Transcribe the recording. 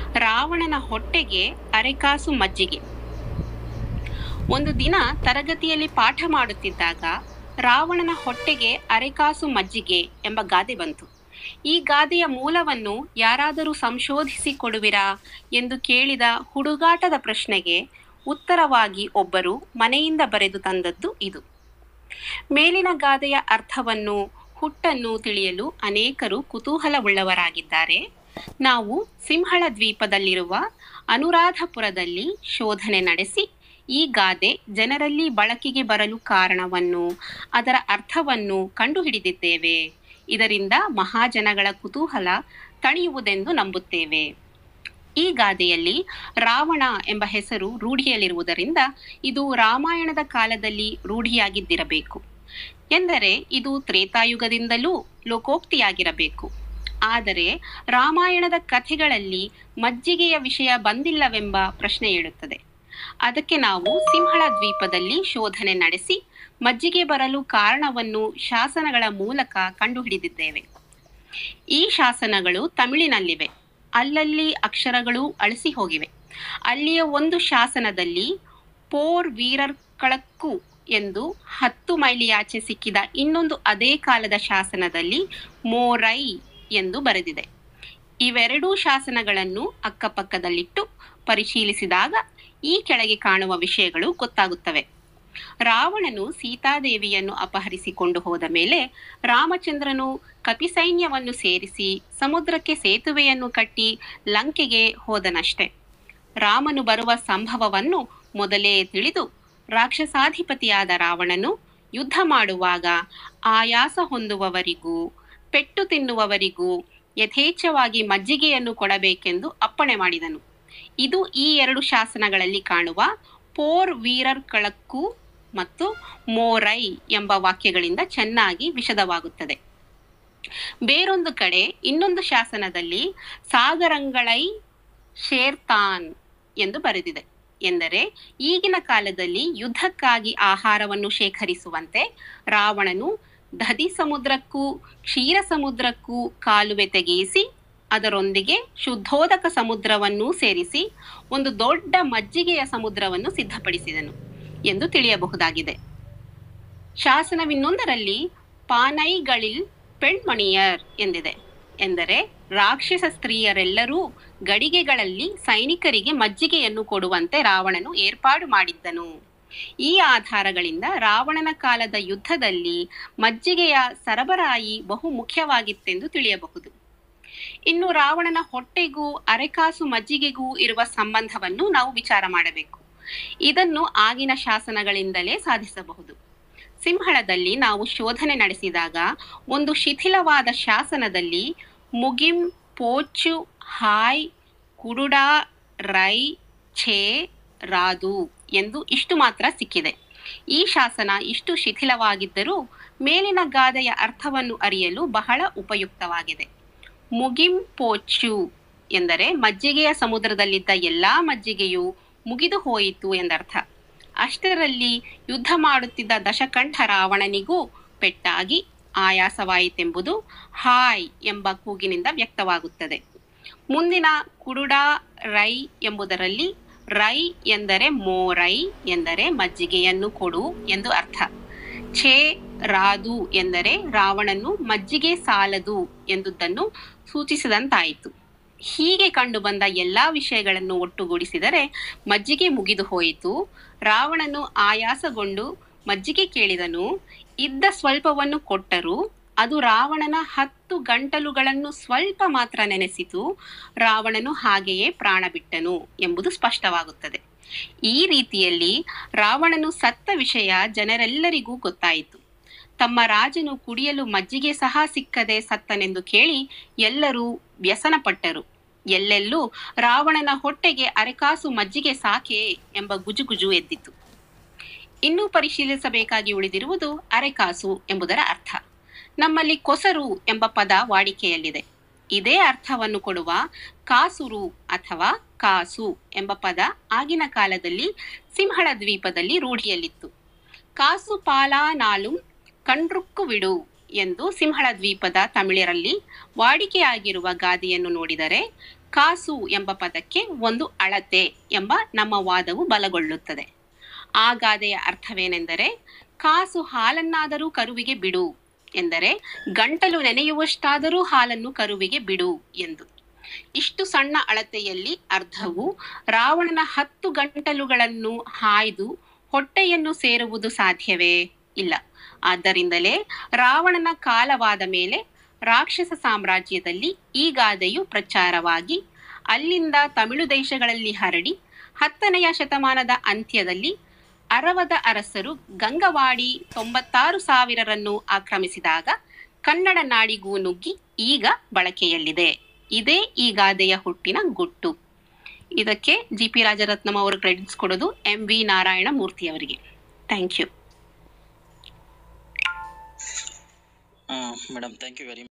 ರಾವಣನ ಹೊಟ್ಟೆಗೆ ಅರೆಕಾಸು ಮಜ್ಜಿಗೆ ಒಂದು ದಿನ ತರಗತಿಯಲ್ಲಿ ಪಾಠ ಮಾಡುತ್ತಿದ್ದಾಗ ರಾವಣನ ಹೊಟ್ಟೆಗೆ ಅರೆಕಾಸು ಮಜ್ಜಿಗೆ ಎಂಬ ಗಾದೆ ಬಂತು ಈ ಗಾದೆಯ ಮೂಲವನ್ನು ಯಾರಾದರೂ ಸಂಶೋಧಿಸಿ ಕೊಡುವಿರಾ ಎಂದು ಕೇಳಿದ ಹುಡುಗಾಟದ ಪ್ರಶ್ನೆಗೆ ಉತ್ತರವಾಗಿ ಒಬ್ಬರು ಮನೆಯಿಂದ ಬರೆದು ತಂದದ್ದು ಇದು ಮೇಲಿನ ಗಾದೆಯ ಅರ್ಥವನ್ನು ಹುಟ್ಟನ್ನು ತಿಳಿಯಲು ಅನೇಕರು ಕುತೂಹಲವುಳ್ಳವರಾಗಿದ್ದಾರೆ ನಾವು ಸಿಂಹಳ ದ್ವೀಪದಲ್ಲಿರುವ ಅನುರಾಧಪುರದಲ್ಲಿ ಶೋಧನೆ ನಡೆಸಿ ಈ ಗಾದೆ ಜನರಲ್ಲಿ ಬಳಕೆಗೆ ಬರಲು ಕಾರಣವನ್ನು ಅದರ ಅರ್ಥವನ್ನು ಕಂಡುಹಿಡಿದಿದ್ದೇವೆ ಇದರಿಂದ ಮಹಾಜನಗಳ ಕುತೂಹಲ ತಣಿಯುವುದೆಂದು ನಂಬುತ್ತೇವೆ ಈ ಗಾದೆಯಲ್ಲಿ ರಾವಣ ಎಂಬ ಹೆಸರು ರೂಢಿಯಲ್ಲಿರುವುದರಿಂದ ಇದು ರಾಮಾಯಣದ ಕಾಲದಲ್ಲಿ ರೂಢಿಯಾಗಿದ್ದಿರಬೇಕು ಎಂದರೆ ಇದು ತ್ರೇತಾಯುಗದಿಂದಲೂ ಲೋಕೋಕ್ತಿಯಾಗಿರಬೇಕು ಆದರೆ ರಾಮಾಯಣದ ಕಥೆಗಳಲ್ಲಿ ಮಜ್ಜಿಗೆಯ ವಿಷಯ ಬಂದಿಲ್ಲವೆಂಬ ಪ್ರಶ್ನೆ ಏಳುತ್ತದೆ ಅದಕ್ಕೆ ನಾವು ಸಿಂಹಳ ದ್ವೀಪದಲ್ಲಿ ಶೋಧನೆ ನಡೆಸಿ ಮಜ್ಜಿಗೆ ಬರಲು ಕಾರಣವನ್ನು ಶಾಸನಗಳ ಮೂಲಕ ಕಂಡುಹಿಡಿದಿದ್ದೇವೆ ಈ ಶಾಸನಗಳು ತಮಿಳಿನಲ್ಲಿವೆ ಅಲ್ಲಲ್ಲಿ ಅಕ್ಷರಗಳು ಅಳಿಸಿ ಹೋಗಿವೆ ಅಲ್ಲಿಯ ಒಂದು ಶಾಸನದಲ್ಲಿ ಪೋರ್ ವೀರರ್ಕಳಕ್ಕೂ ಎಂದು ಹತ್ತು ಮೈಲಿಯಾಚೆ ಸಿಕ್ಕಿದ ಇನ್ನೊಂದು ಅದೇ ಕಾಲದ ಶಾಸನದಲ್ಲಿ ಮೋರೈ ಎಂದು ಬರೆದಿದೆ ಇವೆರಡೂ ಶಾಸನಗಳನ್ನು ಅಕ್ಕಪಕ್ಕದಲ್ಲಿಟ್ಟು ಪರಿಶೀಲಿಸಿದಾಗ ಈ ಕೆಳಗೆ ಕಾಣುವ ವಿಷಯಗಳು ಗೊತ್ತಾಗುತ್ತವೆ ರಾವಣನು ಸೀತಾದೇವಿಯನ್ನು ಅಪಹರಿಸಿಕೊಂಡು ಹೋದ ಮೇಲೆ ರಾಮಚಂದ್ರನು ಕಪಿಸೈನ್ಯವನ್ನು ಸೇರಿಸಿ ಸಮುದ್ರಕ್ಕೆ ಸೇತುವೆಯನ್ನು ಕಟ್ಟಿ ಲಂಕೆಗೆ ಹೋದನಷ್ಟೆ ರಾಮನು ಬರುವ ಸಂಭವವನ್ನು ಮೊದಲೇ ತಿಳಿದು ರಾಕ್ಷಸಾಧಿಪತಿಯಾದ ರಾವಣನು ಯುದ್ಧ ಮಾಡುವಾಗ ಆಯಾಸ ಹೊಂದುವವರಿಗೂ ಪೆಟ್ಟು ತಿನ್ನುವವರಿಗೂ ಯಥೇಚ್ಛವಾಗಿ ಮಜ್ಜಿಗೆಯನ್ನು ಕೊಡಬೇಕೆಂದು ಅಪ್ಪಣೆ ಮಾಡಿದನು ಇದು ಈ ಎರಡು ಶಾಸನಗಳಲ್ಲಿ ಕಾಣುವ ಪೋರ್ ವೀರರ್ಕಳಕ್ಕೂ ಮತ್ತು ಮೋರೈ ಎಂಬ ವಾಕ್ಯಗಳಿಂದ ಚೆನ್ನಾಗಿ ವಿಶದವಾಗುತ್ತದೆ ಬೇರೊಂದು ಕಡೆ ಇನ್ನೊಂದು ಶಾಸನದಲ್ಲಿ ಸಾಗರಂಗಳೈ ಶೇರ್ತಾನ್ ಎಂದು ಬರೆದಿದೆ ಎಂದರೆ ಈಗಿನ ಕಾಲದಲ್ಲಿ ಯುದ್ಧಕ್ಕಾಗಿ ಆಹಾರವನ್ನು ಶೇಖರಿಸುವಂತೆ ರಾವಣನು ದಧಿ ಸಮುದ್ರಕ್ಕೂ ಕ್ಷೀರ ಸಮುದ್ರಕ್ಕೂ ಕಾಲುವೆ ತೆಗೆಯಿಸಿ ಅದರೊಂದಿಗೆ ಶುದ್ಧೋದಕ ಸಮುದ್ರವನ್ನೂ ಸೇರಿಸಿ ಒಂದು ದೊಡ್ಡ ಮಜ್ಜಿಗೆಯ ಸಮುದ್ರವನ್ನು ಸಿದ್ಧಪಡಿಸಿದನು ಎಂದು ತಿಳಿಯಬಹುದಾಗಿದೆ ಶಾಸನವಿನ್ನೊಂದರಲ್ಲಿ ಪಾನೈಗಳಿಲ್ ಪೆಣ್ಮಣಿಯರ್ ಎಂದಿದೆ ಎಂದರೆ ರಾಕ್ಷಸ ಸ್ತ್ರೀಯರೆಲ್ಲರೂ ಗಡಿಗೆಗಳಲ್ಲಿ ಸೈನಿಕರಿಗೆ ಮಜ್ಜಿಗೆಯನ್ನು ಕೊಡುವಂತೆ ರಾವಣನು ಏರ್ಪಾಡು ಮಾಡಿದ್ದನು ಈ ಆಧಾರಗಳಿಂದ ರಾವಣನ ಕಾಲದ ಯುದ್ಧದಲ್ಲಿ ಮಜ್ಜಿಗೆಯ ಸರಬರಾಯಿ ಬಹು ಮುಖ್ಯವಾಗಿತ್ತೆಂದು ತಿಳಿಯಬಹುದು ಇನ್ನು ರಾವಣನ ಹೊಟ್ಟೆಗೂ ಅರೆಕಾಸು ಮಜ್ಜಿಗೆಗೂ ಇರುವ ಸಂಬಂಧವನ್ನು ನಾವು ವಿಚಾರ ಮಾಡಬೇಕು ಇದನ್ನು ಆಗಿನ ಶಾಸನಗಳಿಂದಲೇ ಸಾಧಿಸಬಹುದು ಸಿಂಹಳದಲ್ಲಿ ನಾವು ಶೋಧನೆ ನಡೆಸಿದಾಗ ಒಂದು ಶಿಥಿಲವಾದ ಶಾಸನದಲ್ಲಿ ಮುಗಿಂ ಪೋಚು ಹಾಯ್ ಕುಡುಡಾ ರೈ ಛೇ ರಾದು ಎಂದು ಇಷ್ಟು ಮಾತ್ರ ಸಿಕ್ಕಿದೆ ಈ ಶಾಸನ ಇಷ್ಟು ಶಿಥಿಲವಾಗಿದ್ದರೂ ಮೇಲಿನ ಗಾದೆಯ ಅರ್ಥವನ್ನು ಅರಿಯಲು ಬಹಳ ಉಪಯುಕ್ತವಾಗಿದೆ ಮುಗಿಂ ಪೋಚು ಎಂದರೆ ಮಜ್ಜಿಗೆಯ ಸಮುದ್ರದಲ್ಲಿದ್ದ ಎಲ್ಲಾ ಮಜ್ಜಿಗೆಯು ಮುಗಿದು ಹೋಯಿತು ಎಂದರ್ಥ ಅಷ್ಟರಲ್ಲಿ ಯುದ್ಧ ಮಾಡುತ್ತಿದ್ದ ದಶಕಂಠ ರಾವಣನಿಗೂ ಪೆಟ್ಟಾಗಿ ಆಯಾಸವಾಯಿತೆಂಬುದು ಹಾಯ್ ಎಂಬ ಕೂಗಿನಿಂದ ವ್ಯಕ್ತವಾಗುತ್ತದೆ ಮುಂದಿನ ಕುಡುಡಾ ರೈ ಎಂಬುದರಲ್ಲಿ ರೈ ಎಂದರೆ ಮೋರೈ ಎಂದರೆ ಮಜ್ಜಿಗೆಯನ್ನು ಕೊಡು ಎಂದು ಅರ್ಥ ಛೇ ರಾದು ಎಂದರೆ ರಾವಣನು ಮಜ್ಜಿಗೆ ಸಾಲದು ಎಂದುದನ್ನು ಸೂಚಿಸಿದಂತಾಯಿತು ಹೀಗೆ ಕಂಡುಬಂದ ಎಲ್ಲಾ ವಿಷಯಗಳನ್ನು ಒಟ್ಟುಗೂಡಿಸಿದರೆ ಮಜ್ಜಿಗೆ ಮುಗಿದು ಹೋಯಿತು ರಾವಣನು ಆಯಾಸಗೊಂಡು ಮಜ್ಜಿಗೆ ಕೇಳಿದನು ಇದ್ದ ಸ್ವಲ್ಪವನ್ನು ಕೊಟ್ಟರು ಅದು ರಾವಣನ ಹತ್ತು ಗಂಟಲುಗಳನ್ನು ಸ್ವಲ್ಪ ಮಾತ್ರ ನೆನೆಸಿತು ರಾವಣನು ಹಾಗೆಯೇ ಪ್ರಾಣ ಬಿಟ್ಟನು ಎಂಬುದು ಸ್ಪಷ್ಟವಾಗುತ್ತದೆ ಈ ರೀತಿಯಲ್ಲಿ ರಾವಣನು ಸತ್ತ ವಿಷಯ ಜನರೆಲ್ಲರಿಗೂ ಗೊತ್ತಾಯಿತು ತಮ್ಮ ರಾಜನು ಕುಡಿಯಲು ಮಜ್ಜಿಗೆ ಸಹ ಸಿಕ್ಕದೆ ಸತ್ತನೆಂದು ಕೇಳಿ ಎಲ್ಲರೂ ವ್ಯಸನಪಟ್ಟರು ಎಲ್ಲೆಲ್ಲೂ ರಾವಣನ ಹೊಟ್ಟೆಗೆ ಅರೆಕಾಸು ಮಜ್ಜಿಗೆ ಸಾಕೆ ಎಂಬ ಗುಜುಗುಜು ಎದ್ದಿತು ಇನ್ನೂ ಪರಿಶೀಲಿಸಬೇಕಾಗಿ ಉಳಿದಿರುವುದು ಅರೆಕಾಸು ಎಂಬುದರ ಅರ್ಥ ನಮ್ಮಲ್ಲಿ ಕೊಸರು ಎಂಬ ಪದ ವಾಡಿಕೆಯಲ್ಲಿದೆ ಇದೇ ಅರ್ಥವನ್ನು ಕೊಡುವ ಕಾಸುರು ಅಥವಾ ಕಾಸು ಎಂಬ ಪದ ಆಗಿನ ಕಾಲದಲ್ಲಿ ಸಿಂಹಳ ದ್ವೀಪದಲ್ಲಿ ರೂಢಿಯಲ್ಲಿತ್ತು ಕಾಸು ಪಾಲಾ ನಾಲು ಕಂಡ್ರುಕ್ಕು ವಿಡು ಎಂದು ಸಿಂಹಳ ದ್ವೀಪದ ತಮಿಳರಲ್ಲಿ ವಾಡಿಕೆಯಾಗಿರುವ ಗಾದೆಯನ್ನು ನೋಡಿದರೆ ಕಾಸು ಎಂಬ ಪದಕ್ಕೆ ಒಂದು ಅಳತೆ ಎಂಬ ನಮ್ಮ ವಾದವು ಬಲಗೊಳ್ಳುತ್ತದೆ ಆ ಗಾದೆಯ ಅರ್ಥವೇನೆಂದರೆ ಕಾಸು ಹಾಲನ್ನಾದರೂ ಕರುವಿಗೆ ಬಿಡು ಎಂದರೆ ಗಂಟಲು ನೆನೆಯುವಷ್ಟಾದರೂ ಹಾಲನ್ನು ಕರುವಿಗೆ ಬಿಡು ಎಂದು ಇಷ್ಟು ಸಣ್ಣ ಅಳತೆಯಲ್ಲಿ ಅರ್ಧವು ರಾವಣನ ಹತ್ತು ಗಂಟಲುಗಳನ್ನು ಹಾಯ್ದು ಹೊಟ್ಟೆಯನ್ನು ಸೇರುವುದು ಸಾಧ್ಯವೇ ಇಲ್ಲ ಆದ್ದರಿಂದಲೇ ರಾವಣನ ಕಾಲವಾದ ಮೇಲೆ ರಾಕ್ಷಸ ಸಾಮ್ರಾಜ್ಯದಲ್ಲಿ ಈ ಗಾದೆಯು ಪ್ರಚಾರವಾಗಿ ಅಲ್ಲಿಂದ ತಮಿಳು ದೇಶಗಳಲ್ಲಿ ಹರಡಿ ಹತ್ತನೆಯ ಶತಮಾನದ ಅಂತ್ಯದಲ್ಲಿ ಅರವದ ಅರಸರು ಗಂಗವಾಡಿ ತೊಂಬತ್ತಾರು ಸಾವಿರರನ್ನು ಆಕ್ರಮಿಸಿದಾಗ ಕನ್ನಡ ನಾಡಿಗೂ ನುಗ್ಗಿ ಈಗ ಬಳಕೆಯಲ್ಲಿದೆ ಇದೇ ಈ ಗಾದೆಯ ಹುಟ್ಟಿನ ಗುಟ್ಟು ಇದಕ್ಕೆ ಜಿ ಪಿ ರಾಜರತ್ನಂ ಅವರು ಕ್ರೆಡಿಟ್ಸ್ ಕೊಡೋದು ಎಂ ವಿ ನಾರಾಯಣ ಮೂರ್ತಿ ಅವರಿಗೆ thank you madam thank you very